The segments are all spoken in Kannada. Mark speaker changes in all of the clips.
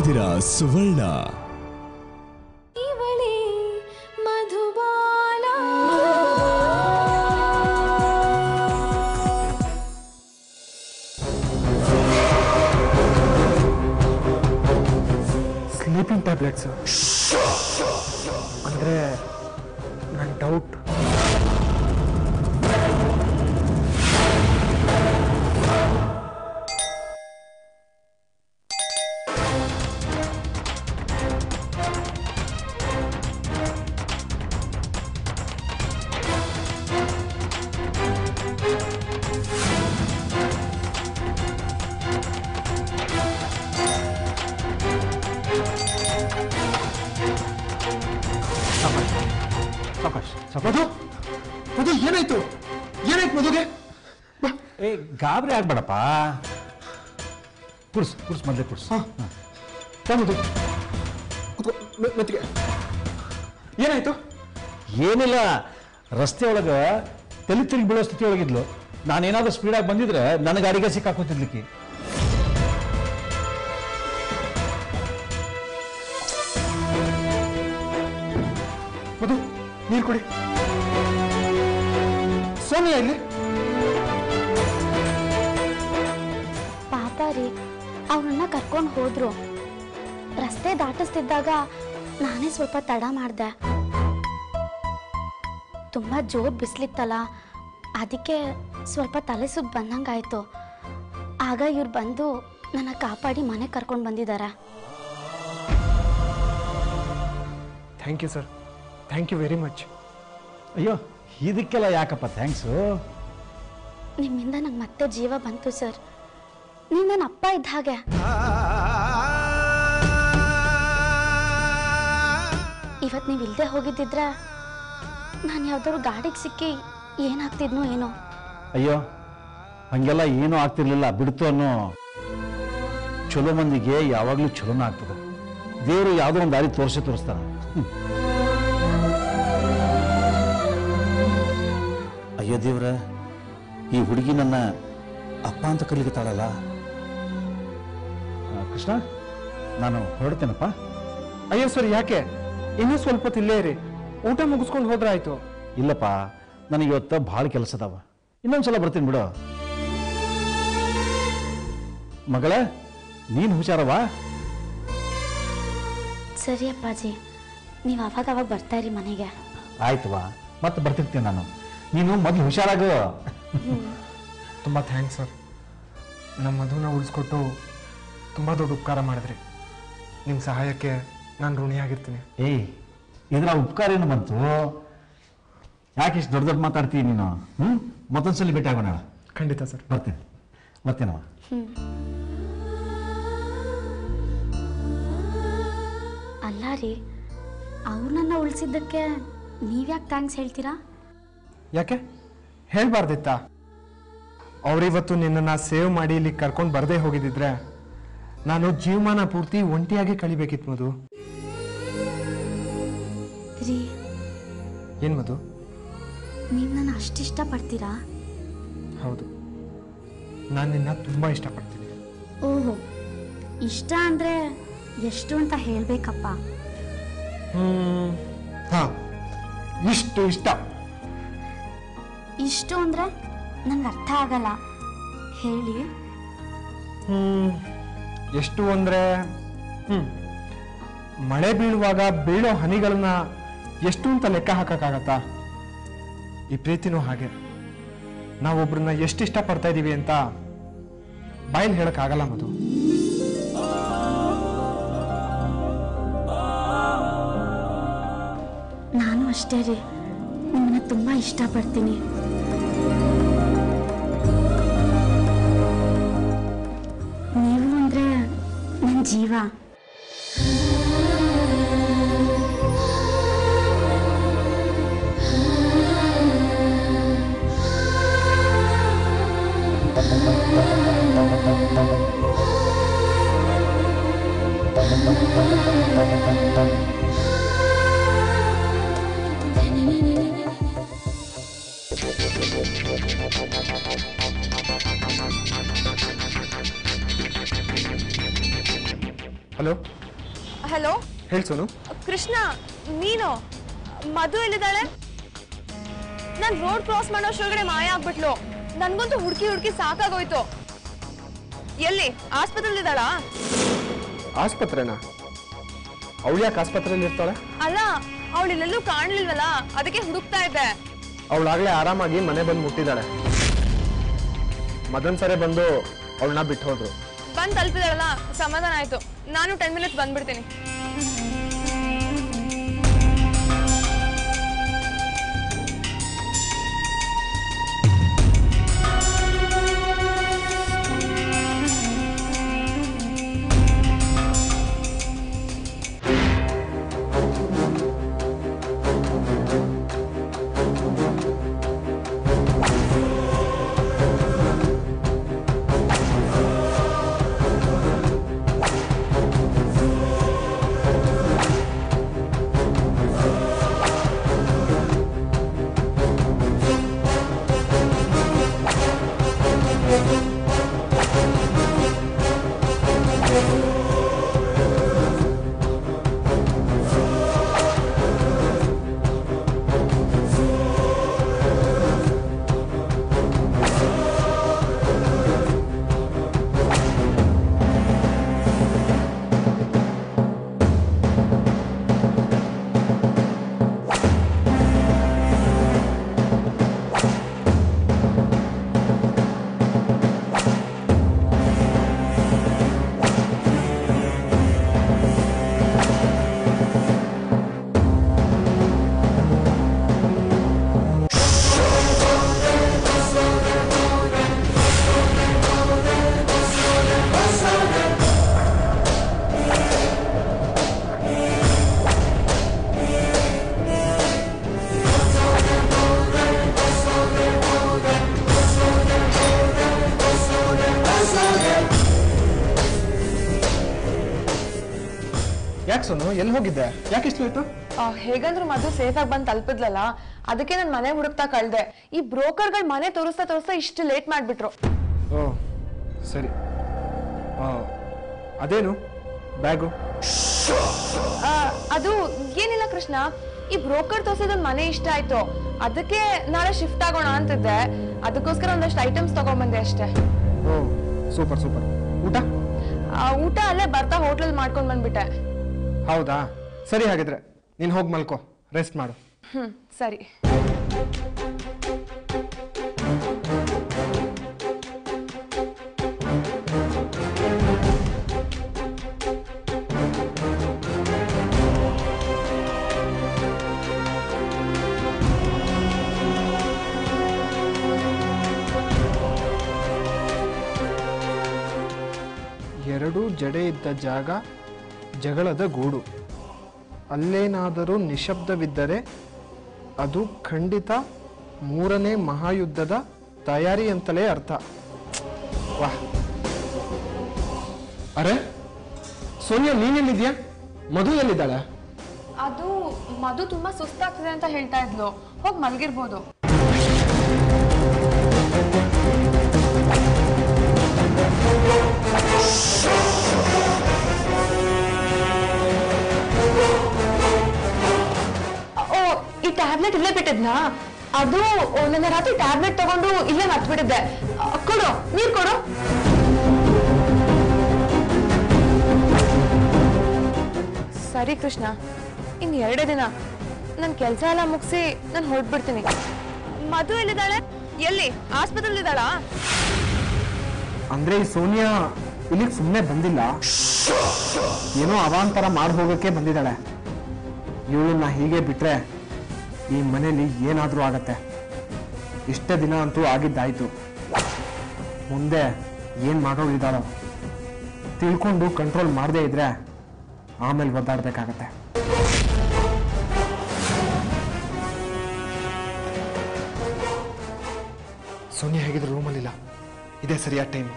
Speaker 1: ಇದ್ದೀರಾ ಸುವರ್ಣ
Speaker 2: ಇವಳೇ ಮಧುಬಾಲ
Speaker 3: ಸ್ಲೀಪಿಂಗ್ ಟ್ಯಾಬ್ಲೆಟ್ಸ್ ಅಂದರೆ ನನ್ನ ಡೌಟ್ ಸಾಕಾಶ್
Speaker 4: ಮಧು ಮಧು ಏನಾಯ್ತು ಏನಾಯ್ತು ಮಧುಗೆ ಬಾ
Speaker 5: ಏ ಗಾಬರಿ ಆಗ್ಬೇಡಪ್ಪ ಕುಡ್ಸ್ ಕುಡ್ಸ್ ಮೊದಲೇ ಕುಡ್ಸ್
Speaker 4: ಹಾ. ಬಾ ಮಧು ಕುತ್ಕೋ ಮೆ- ಮೆತ್ತಿಗೆ ಏನಾಯ್ತು
Speaker 5: ಏನಿಲ್ಲ ರಸ್ತೆ ಒಳಗೆ ತಲೆ ತಿರುಗಿ ಬೀಳೋ ಸ್ಥಿತಿ ಒಳಗಿದ್ಲು ನಾನೇನಾದ್ರೂ ಸ್ಪೀಡಾಗಿ ಬಂದಿದ್ರೆ ನನ್ನ ಗಾಡಿಗೆ ಸಿಕ್ಕಾಕೋತಿದ್ಲಿಕ್ಕೆ
Speaker 4: ಮಧು ನೀರು ಕುಡಿ ಸೋನಿಯಾ ಇಲ್ಲಿ
Speaker 6: ಪಾಪ ರೀ ಅವ್ರನ್ನ ಕರ್ಕೊಂಡು ಹೋದ್ರು ರಸ್ತೆ ದಾಟಿಸ್ತಿದ್ದಾಗ ನಾನೇ ಸ್ವಲ್ಪ ತಡ ಮಾಡಿದೆ ತುಂಬ ಜೋರ್ ಬಿಸಿಲಿತ್ತಲ್ಲ ಅದಕ್ಕೆ ಸ್ವಲ್ಪ ತಲೆ ಸುತ್ತು ಬಂದಂಗಾಯ್ತು ಆಗ ಇವ್ರು ಬಂದು ನನ್ನ ಕಾಪಾಡಿ ಮನೆ ಕರ್ಕೊಂಡು ಬಂದಿದ್ದಾರೆ
Speaker 3: thank you sir thank you very much
Speaker 5: ಅಯ್ಯೋ ಇದಕ್ಕೆಲ್ಲ ಯಾಕಪ್ಪ ಥ್ಯಾಂಕ್ಸು
Speaker 6: ನಿಮ್ಮಿಂದ ನಂಗೆ ಮತ್ತೆ ಜೀವ ಬಂತು ಸರ್ ನೀವು ನನ್ನ ಅಪ್ಪ ಇದ್ದ ಹಾಗೆ ಇವತ್ತು ನೀವು ಇಲ್ಲದೆ ಹೋಗಿದ್ದಿದ್ರೆ ನಾನು ಯಾವ್ದಾದ್ರು ಗಾಡಿಗೆ ಸಿಕ್ಕಿ ಏನಾಗ್ತಿದ್ನೋ ಏನೋ
Speaker 5: ಅಯ್ಯೋ ಹಂಗೆಲ್ಲ ಏನೂ ಆಗ್ತಿರ್ಲಿಲ್ಲ ಬಿಡ್ತು ಅನ್ನೋ ಚಲೋ ಮಂದಿಗೆ ಯಾವಾಗಲೂ ಚಲೋನ ಆಗ್ತದೆ ದೇವರು ಯಾವುದೋ ಒಂದು ದಾರಿ ತೋರಿಸಿ ತೋರಿಸ್ತಾನೆ ಹ್ಮ್. ಅಯ್ಯೋ ದೇವ್ರ ಈ ಹುಡುಗಿ ನನ್ನ ಅಪ್ಪ ಅಂತ ಕಲಿಕತ್ತಾಳಲ್ಲ ಆ, ಕೃಷ್ಣ ನಾನು ಹೊರಡ್ತೇನಪ್ಪ
Speaker 3: ಅಯ್ಯೋ ಸರ್ ಯಾಕೆ ಇನ್ನೂ ಸ್ವಲ್ಪ ಹೊತ್ತು ಇಲ್ಲೇ ಇರಿ ಊಟ ಮುಗಿಸ್ಕೊಂಡು ಹೋದ್ರೆ ಆಯ್ತು
Speaker 5: ಇಲ್ಲಪ್ಪ ನನಗೆ ಇವತ್ತು ಭಾಳ ಕೆಲಸ ಅದಾವ ಇನ್ನೊಂದ್ಸಲ ಬರ್ತೀನಿ ಬಿಡು ಮಗಳ ನೀನು ಹುಷಾರವಾ
Speaker 6: ಸರಿ ಅಪ್ಪಾಜಿ ನೀವು ಅವಾಗ ಅವಾಗ ಬರ್ತಾ ಇರಿ ಮನೆಗೆ
Speaker 5: ಆಯ್ತವಾ ಮತ್ತೆ ಬರ್ತಿರ್ತೀನಿ ನಾನು ನೀನು ಮೊದಲು ಹುಷಾರಾಗು
Speaker 3: ತುಂಬ ಥ್ಯಾಂಕ್ಸ್ ಸರ್ ನಮ್ಮ ಮಧುನ ಉಳಿಸ್ಕೊಟ್ಟು ತುಂಬ ದೊಡ್ಡ ಉಪಕಾರ ಮಾಡಿದ್ರಿ ನಿಮ್ಮ ಸಹಾಯಕ್ಕೆ ನಾನು ಋಣಿಯಾಗಿರ್ತೀನಿ
Speaker 5: ಏಯ್ ಇದ್ರ ಉಪಕಾರ ಏನು ಬಂತು ಯಾಕೆ ಇಷ್ಟು ದೊಡ್ಡ ದೊಡ್ಡ ಮಾತಾಡ್ತೀಯ ನೀನು ಹ್ಞೂ ಮತ್ತೊಂದ್ಸಲಿ ಭೇಟಿ ಆಗೋಣ
Speaker 3: ಖಂಡಿತ ಸರ್
Speaker 5: ಬರ್ತೀನಿ ಬರ್ತೀನವ
Speaker 6: ಅಲ್ಲ ರೀ ಅವ್ರು ನನ್ನ ಉಳಿಸಿದ್ದಕ್ಕೆ ನೀವ್ಯಾಕೆ ಥ್ಯಾಂಕ್ಸ್ ಹೇಳ್ತೀರಾ
Speaker 3: ಯಾಕೆ ಹೇಳ್ಬಾರ್ದಿತ್ತಾ ಅವರಿವತ್ತು ನಿನ್ನನ್ನು ಸೇವ್ ಮಾಡಿ ಇಲ್ಲಿ ಕರ್ಕೊಂಡು ಬರದೇ ಹೋಗಿದ್ದಿದ್ರೆ ನಾನು ಜೀವಮಾನ ಪೂರ್ತಿ ಒಂಟಿಯಾಗಿ ಕಳಿಬೇಕಿತ್ತು ಮಧು
Speaker 6: ರೀ
Speaker 3: ಏನು ಮಧು
Speaker 6: ನೀವು ನನ್ನ ಅಷ್ಟು ಇಷ್ಟಪಡ್ತೀರಾ
Speaker 3: ಹೌದು ನಾನು ನಿನ್ನ ತುಂಬ ಇಷ್ಟಪಡ್ತೀನಿ
Speaker 6: ಓಹೋ ಇಷ್ಟ ಅಂದರೆ ಎಷ್ಟು ಅಂತ ಹೇಳಬೇಕಪ್ಪ
Speaker 3: ಹ್ಮ್ ಹಾಂ ಇಷ್ಟು ಇಷ್ಟ
Speaker 6: ಇಷ್ಟು ಅಂದರೆ ನಂಗೆ ಅರ್ಥ ಆಗಲ್ಲ ಹೇಳಿ
Speaker 3: ಹ್ಮ್ ಎಷ್ಟು ಅಂದರೆ ಹ್ಮ್ ಮಳೆ ಬೀಳುವಾಗ ಬೀಳೋ ಹನಿಗಳನ್ನ ಎಷ್ಟು ಅಂತ ಲೆಕ್ಕ ಹಾಕಕ್ಕಾಗತ್ತಾ ಈ ಪ್ರೀತಿನೂ ಹಾಗೆ ನಾವೊಬ್ರನ್ನ ಎಷ್ಟು ಇಷ್ಟಪಡ್ತಾ ಇದೀವಿ ಅಂತ ಬಾಯಲ್ಲಿ ಹೇಳಕ್ಕಾಗಲ್ಲ ಮಧು
Speaker 6: ನಾನು ಅಷ್ಟೇ ರೀ ನಿಮ್ಮನ್ನ ತುಂಬ ಇಷ್ಟಪಡ್ತೀನಿ ನೀವು ಅಂದರೆ ನನ್ನ ಜೀವ
Speaker 3: ಹಲೋ
Speaker 1: ಹಲೋ
Speaker 3: ಹೇಳಿ ಸೋನು
Speaker 1: ಕೃಷ್ಣ ನೀನು ಮಧು ಎಲ್ಲಿದ್ದಾಳೆ ನಾನು ರೋಡ್ ಕ್ರಾಸ್ ಮಾಡೋ ಅಷ್ಟೊಳಗಡೆ ಮಾಯ ಆಗ್ಬಿಟ್ಲು ನನ್ಗಂತೂ ಹುಡುಕಿ ಹುಡುಕಿ ಸಾಕಾಗೋಯ್ತು ಎಲ್ಲಿ ಆಸ್ಪತ್ರೆಲಿದ್ದಾಳಾ
Speaker 3: ಆಸ್ಪತ್ರೆನಾ ಅವಳು ಯಾಕೆ ಆಸ್ಪತ್ರೆಯಲ್ಲಿ ಇರ್ತಾಳೆ
Speaker 1: ಅಲ್ಲ ಅವಳು ಇಲ್ಲೆಲ್ಲೂ ಕಾಣ್ಲಿಲ್ವಲ್ಲ ಅದಕ್ಕೆ ಹುಡುಕ್ತಾ ಇದ್ದೆ
Speaker 3: ಅವಳಾಗಲೇ ಆರಾಮಾಗಿ ಮನೆ ಬಂದು ಮುಟ್ಟಿದ್ದಾಳೆ ಮದನ್ ಸರೆ ಬಂದು ಅವಳನ್ನ ಬಿಟ್ಟು ಹೋದ್ರು
Speaker 1: ಬಂದ್ ತಲುಪಿದಾಳಲ್ಲ ಸಮಾಧಾನ ಆಯ್ತು ನಾನು ಟೆನ್ ಮಿನಿಟ್ಸ್ ಬಂದ್ಬಿಡ್ತೀನಿ
Speaker 3: ಯಾಕೆ ಸೋನು ಎಲ್ಲಿ ಹೋಗಿದ್ದೆ ಯಾಕೆ ಇಷ್ಟು ಲೇಟು
Speaker 1: ಆ, ಹೇಗಂದ್ರು ಮಧು ಸೇಫ್ ಆಗಿ ಬಂದು ತಲುಪಿದ್ಲಲ್ಲ ಅದಕ್ಕೆ ನಾನು ಮನೆ ಹುಡುಕ್ತಾ ಕಳ್ದೆ ಈ ಬ್ರೋಕರ್ಗಳು ಮನೆ ತೋರಿಸ್ತಾ ತೋರಿಸ್ತಾ ಇಷ್ಟು ಲೇಟ್ ಮಾಡ್ಬಿಟ್ರು
Speaker 3: ಓ ಸರಿ ಆ, ಅದೇನು ಬ್ಯಾಗು
Speaker 1: ಆ, ಅದು ಏನಿಲ್ಲ ಕೃಷ್ಣ ಈ ಬ್ರೋಕರ್ ತೋರ್ಸೋದೊಂದು ಮನೆ ಇಷ್ಟ ಆಯ್ತು ಅದಕ್ಕೆ ನಾಳೆ ಶಿಫ್ಟ್ ಆಗೋಣ ಅಂತಿದ್ದೆ ಅದಕ್ಕೋಸ್ಕರ ಒಂದಷ್ಟು ಐಟಮ್ಸ್ ತಗೊಂಡ್ಬಂದೆ ಅಷ್ಟೇ
Speaker 3: ಓ ಸೂಪರ್ ಸೂಪರ್ ಊಟ
Speaker 1: ಆ, ಊಟ ಅಲ್ಲೇ ಬರ್ತಾ ಹೋಟ್ಲಲ್ಲಿ ಮಾಡ್ಕೊಂಡ್ ಬಂದ್ಬಿಟ್ಟೆ
Speaker 3: ಹೌದಾ ಸರಿ ಹಾಗಿದ್ರೆ ನೀನು ಹೋಗಿ ಮಲ್ಕೋ ರೆಸ್ಟ್ ಮಾಡು
Speaker 1: ಹ್ಮ್ ಸರಿ
Speaker 3: ಎರಡು ಜಡೆ ಇದ್ದ ಜಾಗ ಜಗಳದ ಗೂಡು ಅಲ್ಲೇನಾದರೂ ನಿಶಬ್ದವಿದ್ದರೆ ಅದು ಖಂಡಿತ ಮೂರನೇ ಮಹಾಯುದ್ಧದ ತಯಾರಿ ಅಂತಲೇ ಅರ್ಥ ವಾಹ್ ಅರೆ ಸೋನಿಯಾ ನೀನೆಲ್ಲಿದ್ಯಾ ಮಧು ಎಲ್ಲಿದ್ದಾಳೆ
Speaker 1: ಅದು ಮಧು ತುಂಬಾ ಸುಸ್ತಾಗ್ತಿದೆ ಅಂತ ಹೇಳ್ತಾ ಇದ್ಲು ಹೋಗಿ ಮಲ್ಗಿರ್ಬೋದು ಓ ಈ ಟ್ಯಾಬ್ಲೆಟ್ ಇಲ್ಲೇ ಬಿಟ್ಟಿದ್ನಾ ಅದು ನನ್ನ ರಾತ್ರಿ ಟ್ಯಾಬ್ಲೆಟ್ ತಗೊಂಡು ಇಲ್ಲೇ ಮರ್ತ್ಬಿಟ್ಟಿದ್ದೆ ಅ, ಕೊಡು ನೀರ್ ಕೊಡು ಸರಿ ಕೃಷ್ಣ ಇನ್ ಎರಡೇ ದಿನ ನನ್ ಕೆಲಸ ಎಲ್ಲ ಮುಗಿಸಿ ನಾನು ಹೊರಟ್ಬಿಡ್ತೀನಿ ಮಧು ಎಲ್ಲಿದ್ದಾಳೆ ಎಲ್ಲಿ ಆಸ್ಪತ್ರೆಲಿದ್ದಾಳಾ
Speaker 3: ಅಂದ್ರೆ ಈ ಸೋನಿಯಾ ಇಲ್ಲಿಗೆ ಸುಮ್ಮನೆ ಬಂದಿಲ್ಲ ಏನೋ ಅವಾಂತರ ಮಾಡಿ ಹೋಗೋಕೆ ಬಂದಿದ್ದಾಳೆ ಇವಳನ್ನ ಹೀಗೆ ಬಿಟ್ರೆ ಈ ಮನೇಲಿ ಏನಾದರೂ ಆಗತ್ತೆ ಇಷ್ಟೇ ದಿನ ಅಂತೂ ಆಗಿದ್ದಾಯ್ತು ಮುಂದೆ ಏನು ಮಾಡೋಳಿದ್ದಾಳೋ ತಿಳ್ಕೊಂಡು ಕಂಟ್ರೋಲ್ ಮಾಡದೇ ಇದ್ರೆ ಆಮೇಲೆ ಒದ್ದಾಡ್ಬೇಕಾಗತ್ತೆ ಸೋನಿಯಾ ಹೇಗಿದ್ರು ರೂಮಲ್ಲಿಲ್ಲ ಇದೇ ಸರಿಯಾದ ಟೈಮ್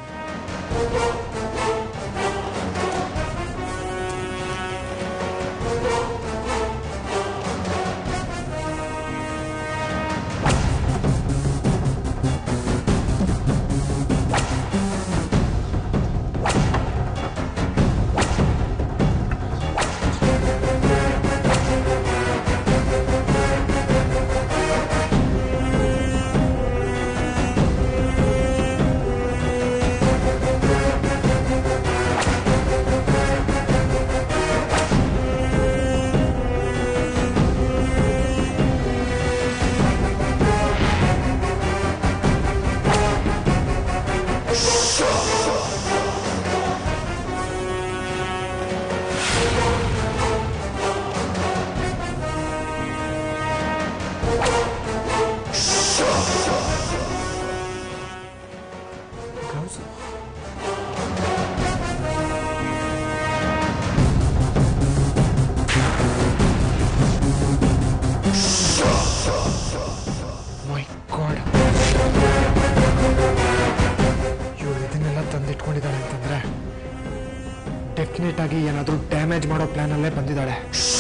Speaker 3: ಗಾಡ್ ಇವಳು ಇದನ್ನೆಲ್ಲ ತಂದಿಟ್ಕೊಂಡಿದ್ದಾಳೆ ಅಂತಂದ್ರೆ ಡೆಫಿನೆಟ್ ಆಗಿ ಏನಾದರೂ ಡ್ಯಾಮೇಜ್ ಮಾಡೋ ಪ್ಲಾನಲ್ಲೇ ಬಂದಿದ್ದಾಳೆ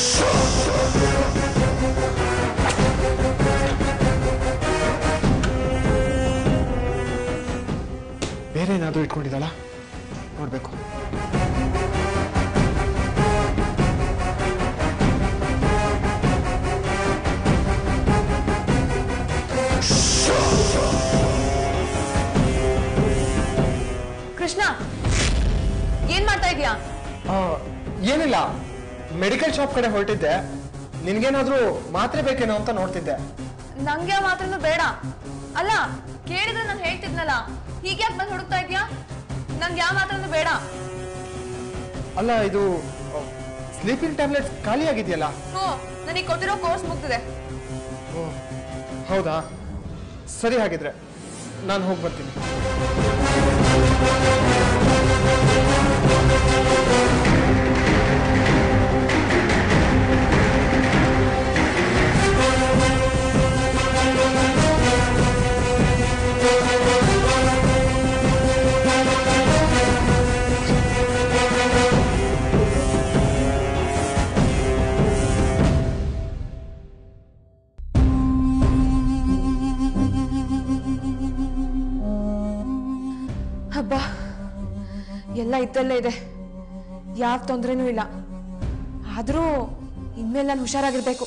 Speaker 3: ಬೇರೆ ಏನಾದರೂ ಇಟ್ಕೊಂಡಿದ್ದಾಳ ನೋಡಬೇಕು
Speaker 1: ಕೃಷ್ಣ ಏನ್ ಮಾಡ್ತಾ ಇದೀಯಾ
Speaker 3: ಏನಿಲ್ಲ ಮೆಡಿಕಲ್ ಶಾಪ್ ಕಡೆ ಹೊರಟಿದ್ದೆ ನಿನ್ಗೇನಾದ್ರೂ ಮಾತ್ರೆ ಬೇಕೇನೋ ಅಂತ ನೋಡ್ತಿದ್ದೆ
Speaker 1: ನಂಗೆ ಆ ಮಾತ್ರನು ಬೇಡ ಅಲ್ಲ ಕೇಳಿದ್ರೆ ನಾನು ಹೇಳ್ತಿದ್ನಲ್ಲ ಹೀಗೆ ಯಾಕೆ ಬಂದು ಹುಡುಕ್ತಾ ಇದೀಯಾ ನಂಗೆ ಯಾವ ಮಾತ್ರನು ಬೇಡ
Speaker 3: ಅಲ್ಲ ಇದು ಸ್ಲೀಪಿಂಗ್ ಟ್ಯಾಬ್ಲೆಟ್ಸ್ ಖಾಲಿ ಆಗಿದೆಯಲ್ಲ
Speaker 1: ಹ್ಞೂ ನನಗೆ ಕೊಟ್ಟಿರೋ ಕೋರ್ಸ್ ಮುಗ್ದಿದೆ
Speaker 3: ಹೌದಾ ಸರಿ ಹಾಗಿದ್ರೆ ನಾನು ಹೋಗಿ ಬರ್ತೀನಿ
Speaker 1: ಹಬ್ಬ ಎಲ್ಲ ಇದ್ದಲ್ಲೇ ಇದೆ ಯಾವ ತೊಂದರೆನೂ ಇಲ್ಲ ಆದರೂ ಇನ್ಮೇಲೆ ನಾನು ಹುಷಾರಾಗಿರ್ಬೇಕು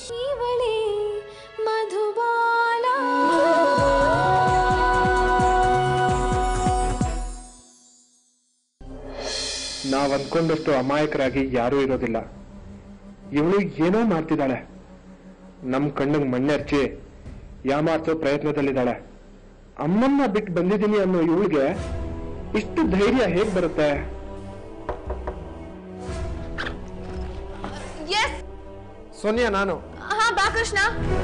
Speaker 3: ನಾವ್ ಅನ್ಕೊಂಡಷ್ಟು ಅಮಾಯಕರಾಗಿ ಯಾರೂ ಇರೋದಿಲ್ಲ ಇವಳು ಏನೋ ಮಾಡ್ತಿದ್ದಾಳೆ ನಮ್ ಕಣ್ಣಿಗೆ ಮಣ್ಣೆರ್ಚಿ ಯಾಮಾರ್ಸೋ ಪ್ರಯತ್ನದಲ್ಲಿದ್ದಾಳೆ ಅಮ್ಮನ್ನ ಬಿಟ್ಟು ಬಂದಿದ್ದೀನಿ ಅನ್ನೋ ಇವಳಿಗೆ ಇಷ್ಟು ಧೈರ್ಯ ಹೇಗ್ ಬರುತ್ತೆ
Speaker 1: ಎಸ್
Speaker 3: ಸೋನಿಯಾ ನಾನು
Speaker 1: ಹಾ ಬಾ ಕೃಷ್ಣ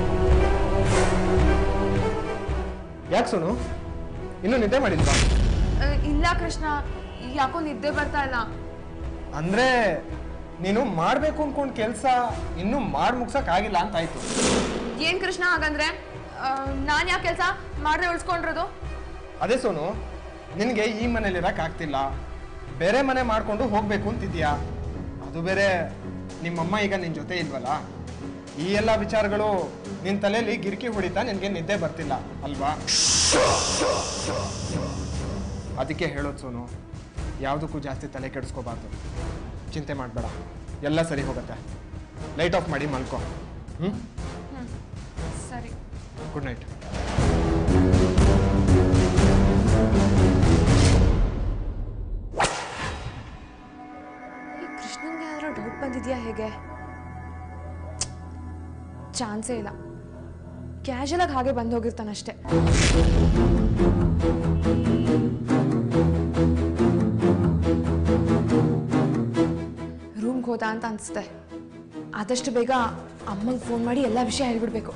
Speaker 3: ಯಾಕೆ ಸೋನು ಇನ್ನು ನಿದ್ದೆ ಮಾಡಿಲ್ವಾ
Speaker 1: ಅ, ಇಲ್ಲ ಕೃಷ್ಣ ಯಾಕೋ ನಿದ್ದೆ ಬರ್ತಾ ಇಲ್ಲ
Speaker 3: ಅಂದ್ರೆ ನೀನು ಮಾಡ್ಬೇಕು ಅನ್ಕೊಂಡ್ ಕೆಲ್ಸ ಇನ್ನು ಮಾಡ್ ಮುಗ್ಸಕ್ ಆಗಿಲ್ಲ ಅಂತ ಆಯ್ತು
Speaker 1: ಏನ್ ಕೃಷ್ಣ ಹಾಗಂದ್ರೆ ಆ, ನಾನ್ ಯಾಕೆ ಕೆಲಸ ಮಾಡ್ದೆ ಉಳ್ಸ್ಕೊಂಡಿರೋದು
Speaker 3: ಅದೇ ಸೋನು ನಿನಗೆ ಈ ಮನೇಲಿ ಇರಕ್ ಆಗ್ತಿಲ್ಲ ಬೇರೆ ಮನೆ ಮಾಡ್ಕೊಂಡು ಹೋಗ್ಬೇಕು ಅಂತಿದ್ಯಾ ಅದು ಬೇರೆ ನಿಮ್ಮಮ್ಮ ಈಗ ನಿನ್ ಜೊತೆ ಇಲ್ವಲ್ಲ ಈ ಎಲ್ಲ ವಿಚಾರಗಳು ನಿನ್ ತಲೆಯಲ್ಲಿ ಗಿರ್ಕಿ ಹೊಡಿತಾ ನಿನ್ಗೆ ನಿದ್ದೆ ಬರ್ತಿಲ್ಲ ಅಲ್ವಾ ಅದಕ್ಕೆ ಹೇಳೋದು ಸೋನು ಯಾವುದಕ್ಕೂ ಜಾಸ್ತಿ ತಲೆ ಕೆಡಿಸ್ಕೋಬಾರ್ದು ಚಿಂತೆ ಮಾಡಬೇಡ ಎಲ್ಲ ಸರಿ ಹೋಗುತ್ತೆ ಲೈಟ್ ಆಫ್ ಮಾಡಿ ಮಲ್ಕೋ ಹ್ಞೂ
Speaker 1: ಸರಿ
Speaker 3: ಗುಡ್ ನೈಟ್
Speaker 1: ಈ ಕೃಷ್ಣನ್ಗೆ ಯಾರೋ ಡೌಟ್ ಬಂದಿದ್ಯಾ ಹೇಗೆ ಚಾನ್ಸೇ ಇಲ್ಲ ಕ್ಯಾಶುಯಲ್ ಆಗಿ ಹಾಗೆ ಬಂದು ಹೋಗಿರ್ತಾನಷ್ಟೇ ರೂಮ್ಗೆ ಹೋದ ಅಂತ ಅನ್ಸುತ್ತೆ ಆದಷ್ಟು ಬೇಗ ಅಮ್ಮಂಗೆ ಫೋನ್ ಮಾಡಿ ಎಲ್ಲ ವಿಷಯ ಹೇಳ್ಬಿಡ್ಬೇಕು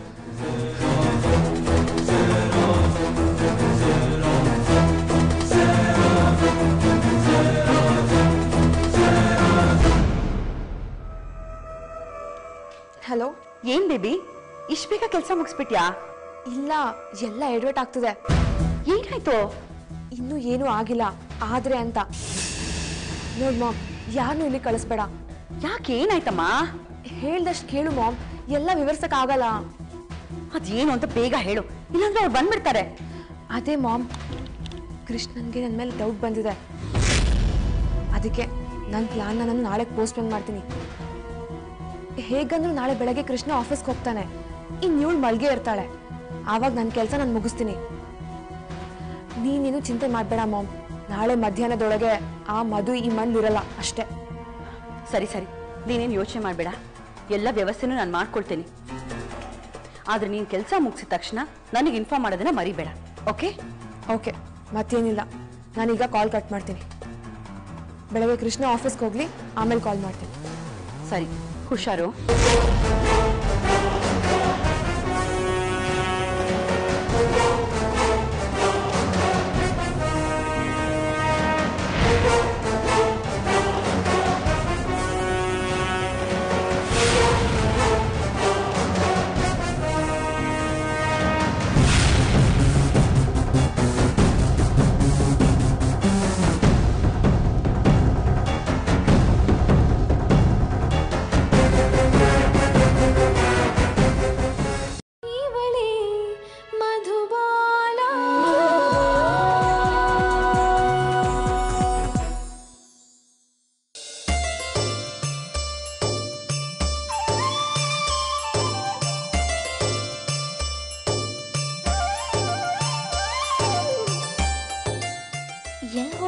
Speaker 1: ಹಲೋ
Speaker 2: ಏನ್ ಬೇಬಿ ಇಷ್ಟ ಬೇಗ ಕೆಲಸ ಮುಗಿಸ್ಬಿಟ್ಯಾ
Speaker 1: ಇಲ್ಲ ಎಲ್ಲ ಎಡ್ವರ್ಟ್ ಆಗ್ತಿದೆ
Speaker 2: ಏನಾಯ್ತು
Speaker 1: ಇನ್ನೂ ಏನೂ ಆಗಿಲ್ಲ ಆದ್ರೆ ಅಂತ ನೋಡ್ ಮಾಮ್ ಯಾರನ್ನೂ ಇಲ್ಲಿ ಕಳಿಸ್ಬೇಡ
Speaker 2: ಯಾಕೆ ಏನಾಯ್ತಮ್ಮ
Speaker 1: ಹೇಳ್ದಷ್ಟು ಕೇಳು ಮಾಮ್ ಎಲ್ಲ ವಿವರ್ಸಕ್ ಆಗಲ್ಲ
Speaker 2: ಅದೇನು ಅಂತ ಬೇಗ ಹೇಳು ಇಲ್ಲಾಂದ್ರೆ ಅವ್ರು ಬಂದ್ಬಿಡ್ತಾರೆ
Speaker 1: ಅದೇ ಮಾಮ್ ಕೃಷ್ಣನ್ಗೆ ನನ್ನ ಮೇಲೆ ಡೌಟ್ ಬಂದಿದೆ ಅದಕ್ಕೆ ನನ್ನ ಪ್ಲಾನ್ನ ನಾನು ನಾಳೆ ಪೋಸ್ಟ್ಪೋನ್ ಮಾಡ್ತೀನಿ ಹೇಗಂದ್ರೂ ನಾಳೆ ಬೆಳಗ್ಗೆ ಕೃಷ್ಣ ಆಫೀಸ್ಗೆ ಹೋಗ್ತಾನೆ ಇನ್ನು ಇವಳು ಮಲ್ಗೆ ಇರ್ತಾಳೆ ಆವಾಗ ನನ್ನ ಕೆಲಸ ನಾನು ಮುಗಿಸ್ತೀನಿ ನೀನೇನು ಚಿಂತೆ ಮಾಡಬೇಡ ಮಾಮ್ ನಾಳೆ ಮಧ್ಯಾಹ್ನದೊಳಗೆ ಆ ಮಧು ಈ ಮನೇಲಿರಲ್ಲ ಅಷ್ಟೇ
Speaker 2: ಸರಿ ಸರಿ ನೀನೇನು ಯೋಚನೆ ಮಾಡಬೇಡ ಎಲ್ಲ ವ್ಯವಸ್ಥೆನೂ ನಾನು ಮಾಡ್ಕೊಳ್ತೀನಿ ಆದ್ರೆ ನೀನು ಕೆಲಸ ಮುಗಿಸಿದ ತಕ್ಷಣ ನನಗೆ ಇನ್ಫಾರ್ಮ್ ಮಾಡೋದನ್ನ ಮರಿಬೇಡ ಓಕೆ
Speaker 1: ಓಕೆ ಮತ್ತೇನಿಲ್ಲ ನಾನೀಗ ಕಾಲ್ ಕಟ್ ಮಾಡ್ತೀನಿ ಬೆಳಗ್ಗೆ ಕೃಷ್ಣ ಆಫೀಸ್ಗೆ ಹೋಗ್ಲಿ ಆಮೇಲೆ ಕಾಲ್ ಮಾಡ್ತೀನಿ
Speaker 2: ಸರಿ ಹುಷಾರು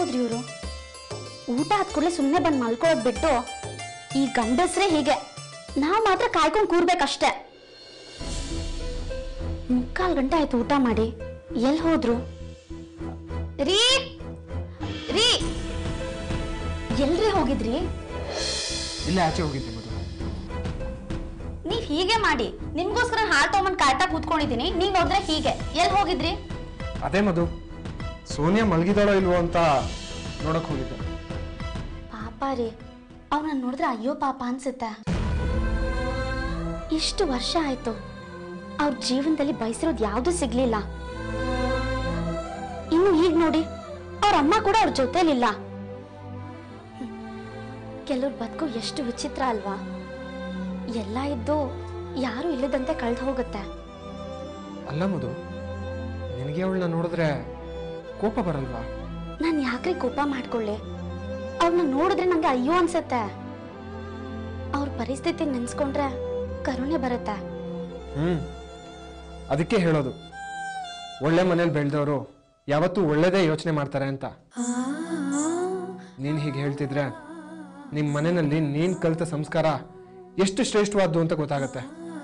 Speaker 6: ಎಲ್ಲೋದ್ರಿ ಇವರು ಊಟ ಆದ ಕೂಡಲೇ ಸುಮ್ಮನೆ ಬಂದು ಮಲ್ಕೊಳ್ಳೋದು ಬಿಟ್ಟು ಈ ಗಂಡಸ್ರೇ ಹೀಗೆ ನಾವು ಮಾತ್ರ ಕಾಯ್ಕೊಂಡು ಕೂರ್ಬೇಕಷ್ಟೆ ಮುಕ್ಕಾಲು ಗಂಟೆ ಆಯ್ತು ಊಟ ಮಾಡಿ ಎಲ್ಲಿ ಹೋದ್ರು ರೀ ರೀ ಎಲ್ರಿ ಹೋಗಿದ್ರಿ
Speaker 4: ಇಲ್ಲೇ ಆಚೆ ಹೋಗಿದ್ದೆ ಮಧು
Speaker 6: ನೀವ್ ಹೀಗೆ ಮಾಡಿ ನಿಮ್ಗೋಸ್ಕರ ಹಾಲ್ ತಗೊಂಡ್ ಕಾಯ್ತಾ ಕೂತ್ಕೊಂಡಿದೀನಿ ನೀವ್ ಹೋದ್ರೆ ಹೀಗೆ ಎಲ್ಲಿ ಹೋಗಿದ್ರಿ
Speaker 4: ಅದೇ ಮಧು ಸೋನಿಯಾ ಮಲಗಿದಾಳೋ ಇಲ್ವೋ ಅಂತ ನೋಡಕ್ ಹೋಗಿದ್ದೆ
Speaker 6: ಪಾಪ ರೀ ಅವ್ರನ್ನ ನೋಡಿದ್ರೆ ಅಯ್ಯೋ ಪಾಪ ಅನ್ಸುತ್ತೆ ಇಷ್ಟು ವರ್ಷ ಆಯ್ತು ಅವ್ರ ಜೀವನದಲ್ಲಿ ಬಯಸಿರೋದು ಯಾವ್ದು ಸಿಗ್ಲಿಲ್ಲ ಇನ್ನು ಈಗ ನೋಡಿ ಅವ್ರ ಅಮ್ಮ ಕೂಡ ಅವ್ರ ಜೊತೆಲಿಲ್ಲ ಕೆಲವ್ರ ಬದುಕು ಎಷ್ಟು ವಿಚಿತ್ರ ಅಲ್ವಾ ಎಲ್ಲ ಇದ್ದು ಯಾರು ಇಲ್ಲದಂತೆ ಕಳೆದು ಹೋಗುತ್ತೆ
Speaker 4: ಅಲ್ಲ ಮಧು ನಿನಗೆ ಅವಳನ್ನ ನೋಡಿದ್ರೆ ಕೋಪ ಬರಲ್ವಾ
Speaker 6: ನಾನು ಯಾಕ್ರಿ ಕೋಪ ಮಾಡ್ಕೊಳ್ಳಿ ಅವ್ರನ್ನ ನೋಡಿದ್ರೆ ನಂಗೆ ಅಯ್ಯೋ ಅನ್ಸತ್ತೆ ಅವ್ರ ಪರಿಸ್ಥಿತಿ ನೆನ್ಸ್ಕೊಂಡ್ರೆ ಕರುಣೆ ಬರುತ್ತೆ
Speaker 4: ಹ್ಮ್ ಅದಕ್ಕೆ ಹೇಳೋದು ಒಳ್ಳೆ ಮನೇಲಿ ಬೆಳೆದವರು ಯಾವತ್ತೂ ಒಳ್ಳೇದೇ ಯೋಚನೆ ಮಾಡ್ತಾರೆ ಅಂತ ನೀನ್ ಹೀಗೆ ಹೇಳ್ತಿದ್ರೆ ನಿಮ್ ಮನೆಯಲ್ಲಿ ನೀನ್ ಕಲಿತ ಸಂಸ್ಕಾರ ಎಷ್ಟು ಶ್ರೇಷ್ಠವಾದ್ದು ಅಂತ ಗೊತ್ತಾಗತ್ತೆ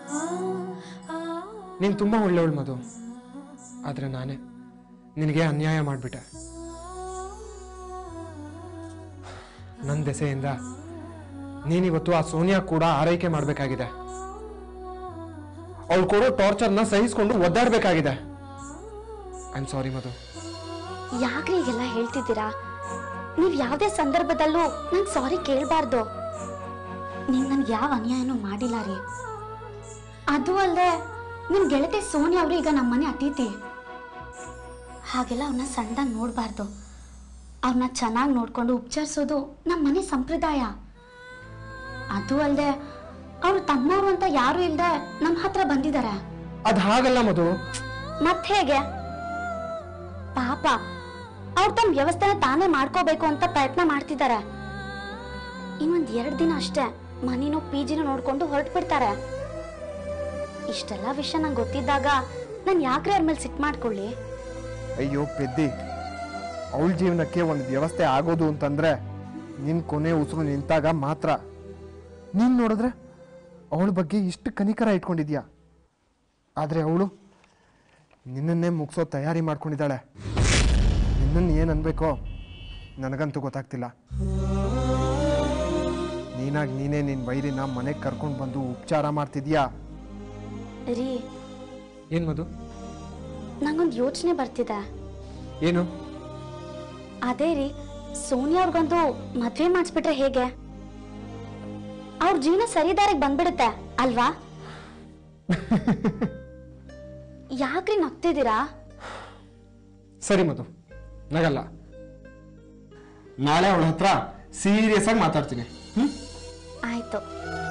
Speaker 4: ನೀನ್ ತುಂಬಾ ಒಳ್ಳೆಯವಳು ಮಧು ಆದ್ರೆ ನಾನೇ ನಿನಗೆ ಅನ್ಯಾಯ ಮಾಡ್ಬಿಟ್ಟೆ ನನ್ನ ದೆಸೆಯಿಂದ ನೀನಿವತ್ತು ಆ ಸೋನಿಯಾ ಕೂಡ ಆರೈಕೆ ಮಾಡ್ಬೇಕಾಗಿದೆ ಅವಳು ಕೊಡೋ ಟಾರ್ಚರ್ನ ಸಹಿಸ್ಕೊಂಡು ಒದ್ದಾಡ್ಬೇಕಾಗಿದೆ ಐ ಆಮ್ ಸಾರಿ ಮಧು
Speaker 6: ಯಾಕ್ರಿ ಈಗೆಲ್ಲ ಹೇಳ್ತಿದ್ದೀರಾ ನೀವ್ ಯಾವ್ದೇ ಸಂದರ್ಭದಲ್ಲೂ ನಂಗೆ ಸಾರಿ ಕೇಳಬಾರ್ದು ನೀವ್ ನನ್ಗೆ ಯಾವ ಅನ್ಯಾಯನೂ ಮಾಡಿಲ್ಲ ರೀ ಅದು ಅಲ್ಲದೆ ನಿಮ್ ಗೆಳತಿ ಸೋನಿ ಅವರು ಈಗ ನಮ್ಮನೆ ಅತಿಥಿ ಹಾಗೆಲ್ಲ ಅವ್ರನ್ನ ಸಣ್ಣದಾಗಿ ನೋಡಬಾರ್ದು ಅವ್ರನ್ನ ಚೆನ್ನಾಗಿ ನೋಡ್ಕೊಂಡು ಉಪಚರಿಸೋದು ನಮ್ಮ ಮನೆ ಸಂಪ್ರದಾಯ ಅದು ಅಲ್ಲದೆ ಅವ್ರು ತಮ್ಮವರು ಅಂತ ಯಾರು ಇಲ್ಲದೆ ನಮ್ಮ ಹತ್ರ ಬಂದಿದ್ದಾರೆ
Speaker 4: ಅದ್ ಹಾಗಲ್ಲ ಮಧು
Speaker 6: ಮತ್ ಹೇಗೆ ಪಾಪ ಅವ್ರು ತಮ್ಮ ವ್ಯವಸ್ಥೆನ ತಾನೇ ಮಾಡ್ಕೋಬೇಕು ಅಂತ ಪ್ರಯತ್ನ ಮಾಡ್ತಿದ್ದಾರೆ ಇನ್ನೊಂದ್ ಎರಡ್ ದಿನ ಅಷ್ಟೇ ಮನಿನೂ ಪಿ ಜಿನೂ ನೋಡ್ಕೊಂಡು ಹೊರಟು ಬಿಡ್ತಾರೆ ಇಷ್ಟೆಲ್ಲ ವಿಷಯ ನಂಗೆ ಗೊತ್ತಿದ್ದಾಗ ನಾನು ಯಾಕ್ರೆ ಅವ್ರ ಮೇಲೆ ಸಿಟ್ ಮಾಡ್ಕೊಳ್ಳಿ
Speaker 4: ಅಯ್ಯೋ ಪೆದ್ದಿ ಅವಳ ಜೀವನಕ್ಕೆ ಒಂದು ವ್ಯವಸ್ಥೆ ಆಗೋದು ಅಂತಂದ್ರೆ ನಿನ್ ಕೊನೆ ಉಸಿರು ನಿಂತಾಗ ಮಾತ್ರ ನೀನ್ ನೋಡಿದ್ರೆ ಅವಳ ಬಗ್ಗೆ ಇಷ್ಟು ಕನಿಕರ ಇಟ್ಕೊಂಡಿದ್ಯಾ ಆದ್ರೆ ಅವಳು ನಿನ್ನನ್ನೇ ಮುಗಿಸೋ ತಯಾರಿ ಮಾಡ್ಕೊಂಡಿದ್ದಾಳೆ ನಿನ್ನನ್ನು ಏನು ಅನ್ಬೇಕೋ ನನಗಂತೂ ಗೊತ್ತಾಗ್ತಿಲ್ಲ ನೀನಾಗಿ ನೀನೇ ನಿನ್ನ ವೈರಿನ ಮನೆಗೆ ಕರ್ಕೊಂಡು ಬಂದು ಉಪಚಾರ ಮಾಡ್ತಿದ್ಯಾ
Speaker 6: ರೀ
Speaker 4: ಏನು ಮಧು
Speaker 6: ನಂಗೊಂದು ಯೋಚನೆ ಬರ್ತಿದೆ
Speaker 4: ಏನು
Speaker 6: ಅದೇ ರೀ ಸೋನಿಯಾ ಅವ್ರಿಗೊಂದು ಮದ್ವೆ ಮಾಡಿಸ್ಬಿಟ್ರೆ ಹೇಗೆ ಅವ್ರ ಜೀವನ ಸರಿದಾರಿಗೆ ಬಂದ್ಬಿಡುತ್ತೆ ಅಲ್ವಾ ಯಾಕ್ರಿ ನಗ್ತಿದ್ದೀರಾ
Speaker 4: ಸರಿ ಮಧು ನಗಲ್ಲ ನಾಳೆ ಅವಳ ಹತ್ರ ಸೀರಿಯಸ್ ಆಗಿ ಮಾತಾಡ್ತೀನಿ ಹ್ಮ್
Speaker 6: ಆಯ್ತು